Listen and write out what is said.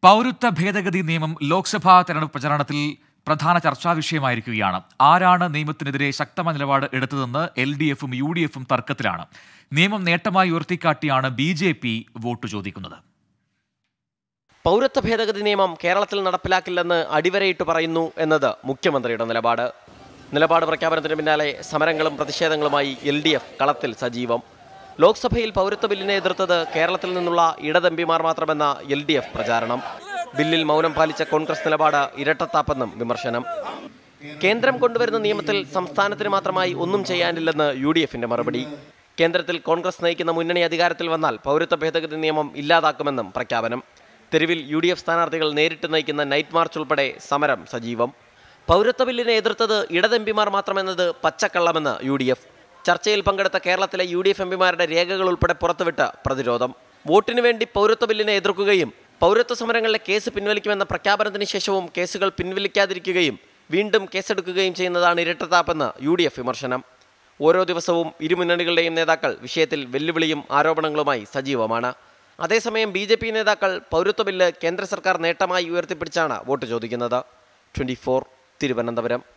പൗരത്വ ഭേദഗതി നിയമം ലോക്സഭാ തെരഞ്ഞെടുപ്പ് പ്രചാരണത്തിൽ പ്രധാന ചർച്ചാ വിഷയമായിരിക്കുകയാണ് ആരാണ് നിയമത്തിനെതിരെ ശക്തമായ നിലപാട് എടുത്തതെന്ന് എൽ ഡി എഫും യു ഡി എഫും തർക്കത്തിലാണ് നിയമം നേട്ടമായി ഉയർത്തിക്കാട്ടിയാണ് ബി ജെ പി വോട്ട് ചോദിക്കുന്നത് പൗരത്വ ഭേദഗതി നിയമം കേരളത്തിൽ നടപ്പിലാക്കില്ലെന്ന് അടിവരയിട്ട് പറയുന്നു എന്നത് മുഖ്യമന്ത്രിയുടെ നിലപാട് നിലപാട് പ്രഖ്യാപനത്തിന് പിന്നാലെ സമരങ്ങളും പ്രതിഷേധങ്ങളുമായി എൽ ഡി എഫ് കളത്തിൽ സജീവം ലോക്സഭയിൽ പൗരത്വ ബില്ലിനെ എതിർത്തത് കേരളത്തിൽ നിന്നുള്ള ഇടതെമ്പിമാർ മാത്രമെന്ന എൽ ഡി എഫ് പ്രചാരണം ബില്ലിൽ മൗനം പാലിച്ച കോൺഗ്രസ് നിലപാട് ഇരട്ടത്താപ്പെന്നും വിമർശനം കേന്ദ്രം കൊണ്ടുവരുന്ന നിയമത്തിൽ സംസ്ഥാനത്തിന് മാത്രമായി ഒന്നും ചെയ്യാനില്ലെന്ന് യു ഡി എഫിന്റെ മറുപടി കേന്ദ്രത്തിൽ കോൺഗ്രസ് നയിക്കുന്ന മുന്നണി അധികാരത്തിൽ വന്നാൽ പൗരത്വ ഭേദഗതി നിയമം ഇല്ലാതാക്കുമെന്നും പ്രഖ്യാപനം തെരുവിൽ യു ഡി എഫ് സ്ഥാനാർത്ഥികൾ നേരിട്ട് നയിക്കുന്ന നൈറ്റ് മാർച്ച് ഉൾപ്പെടെ സമരം സജീവം പൗരത്വ ബില്ലിനെ എതിർത്തത് ഇടതെമ്പിമാർ മാത്രമെന്നത് പച്ചക്കള്ളമെന്ന് യു ഡി എഫ് ചർച്ചയിൽ പങ്കെടുത്ത കേരളത്തിലെ യു ഡി എഫ് എംപിമാരുടെ രേഖകൾ ഉൾപ്പെടെ പുറത്തുവിട്ട പ്രതിരോധം വോട്ടിനു വേണ്ടി പൗരത്വ ബില്ലിനെ എതിർക്കുകയും പൗരത്വ സമരങ്ങളിലെ കേസ് പിൻവലിക്കുമെന്ന പ്രഖ്യാപനത്തിന് ശേഷവും കേസുകൾ പിൻവലിക്കാതിരിക്കുകയും വീണ്ടും കേസെടുക്കുകയും ചെയ്യുന്നതാണ് ഇരട്ടത്താപ്പെന്ന് യു ഡി എഫ് വിമർശനം ഓരോ ദിവസവും ഇരുമുന്നണികളുടെയും നേതാക്കൾ വിഷയത്തിൽ വെല്ലുവിളിയും ആരോപണങ്ങളുമായി സജീവമാണ് അതേസമയം ബി ജെ പി നേതാക്കൾ പൗരത്വ ബില്ല് കേന്ദ്ര സർക്കാർ നേട്ടമായി ഉയർത്തിപ്പിടിച്ചാണ് വോട്ട് ചോദിക്കുന്നത് ട്വന്റി തിരുവനന്തപുരം